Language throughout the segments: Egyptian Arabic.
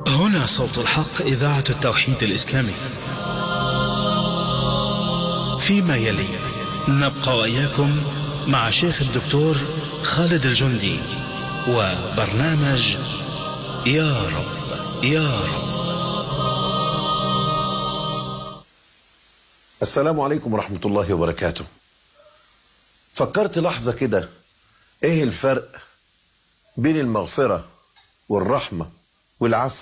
هنا صوت الحق إذاعة التوحيد الإسلامي فيما يلي نبقى وإياكم مع شيخ الدكتور خالد الجندي وبرنامج يا رب يا رب السلام عليكم ورحمة الله وبركاته فكرت لحظة كده ايه الفرق بين المغفرة والرحمة والعفو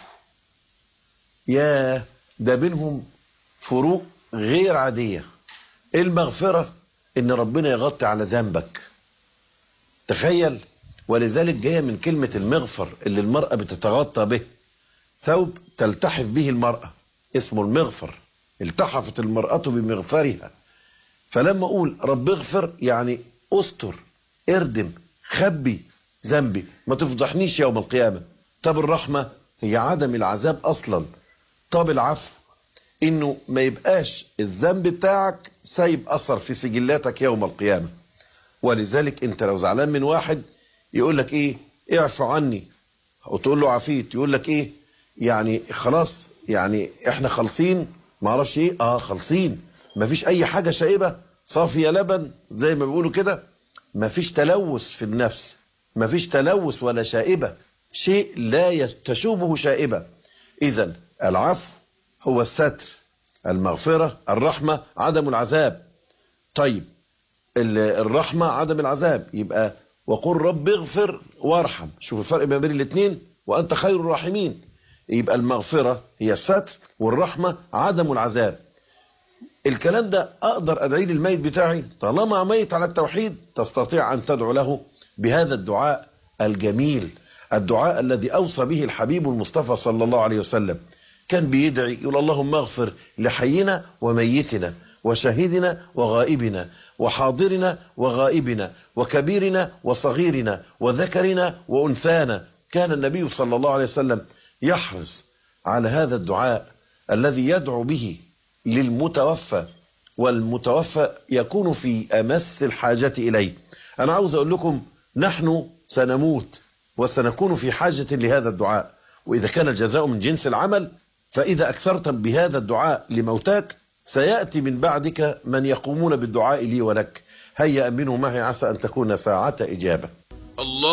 يا ده بينهم فروق غير عادية المغفرة ان ربنا يغطي على ذنبك تخيل ولذلك جاية من كلمة المغفر اللي المرأة بتتغطى به ثوب تلتحف به المرأة اسمه المغفر التحفت المرأة بمغفرها فلما أقول رب اغفر يعني استر اردم خبي ذنبي ما تفضحنيش يوم القيامة طب الرحمة هي عدم العذاب أصلا طب العفو إنه ما يبقاش الذنب بتاعك سايب أثر في سجلاتك يوم القيامة ولذلك أنت لو زعلان من واحد يقول لك إيه اعفو عني وتقول له عفيت يقول لك إيه يعني خلاص يعني احنا خالصين ما اعرفش ايه اه خالصين مفيش اي حاجه شائبه صافيه لبن زي ما بيقولوا كده مفيش تلوث في النفس مفيش تلوث ولا شائبه شيء لا تشوبه شائبه اذا العفو هو الستر المغفره الرحمه عدم العذاب طيب الرحمه عدم العذاب يبقى وقل رب اغفر وارحم شوف الفرق ما بين الاثنين وانت خير الراحمين يبقى المغفرة هي الستر والرحمة عدم العذاب الكلام ده أقدر أدعي للميت بتاعي طالما ميت على التوحيد تستطيع أن تدعو له بهذا الدعاء الجميل الدعاء الذي أوصى به الحبيب المصطفى صلى الله عليه وسلم كان بيدعي يقول اللهم اغفر لحينا وميتنا وشاهدنا وغائبنا وحاضرنا وغائبنا وكبيرنا وصغيرنا وذكرنا وأنثانا كان النبي صلى الله عليه وسلم يحرص على هذا الدعاء الذي يدعو به للمتوفى والمتوفى يكون في امس الحاجه اليه. انا عاوز اقول لكم نحن سنموت وسنكون في حاجه لهذا الدعاء، واذا كان الجزاء من جنس العمل فاذا اكثرت بهذا الدعاء لموتاك سياتي من بعدك من يقومون بالدعاء لي ولك. هيا امنوا معي عسى ان تكون ساعه اجابه. الله